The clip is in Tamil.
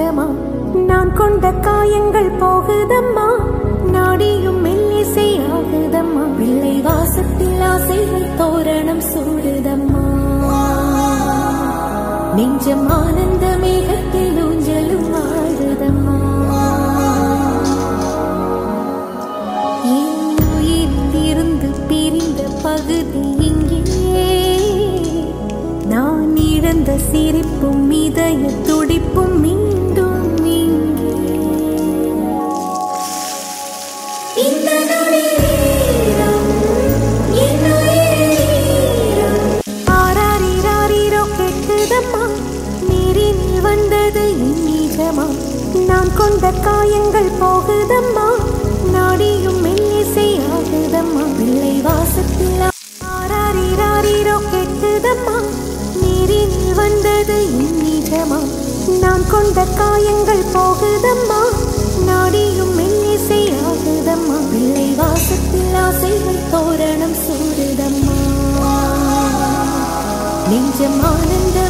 நிஜமா நான் கொண்ட காயங்கள் போகுதம்மா நாடியும் மெல்லிசை ஆகுதம்மா பிள்ளை வாசத்தில் ஆசைகள் தோரணம் சூடுதம்மா நெஞ்சம் ஆனந்த மேகத்தில் ஊஞ்சலும் ஆடுதம்மா என் உயிரிலிருந்து பிரிந்த பகுதி இங்கே நான் இழந்த சிரிப்பும் இதய துடிப்பும் மீண்டும் இங்கே இந்த நொடி நேரம், என் உயிரில் ஆராரிராரிரோ கேட்குதம்மா நீரினில் வந்தது என் நிஜமா நான் கொண்ட காயங்கள் போகுதம்மா நாடியும் மெல்லிசை ஆகுதம்மா பிள்ளை வாசத்தில் ஆராரிராரிரோ கேட்குதம்மா நீரினில் வந்தது என் நிஜமா நான் கொண்ட காயங்கள் போகுதம்மா நாடியும் மெல்லிசை ஆகுதம்மா பிள்ளை வாசத்தில் ஆசைகள் தோரணம் சூடுதம்மா நெஞ்சம் ஆனந்த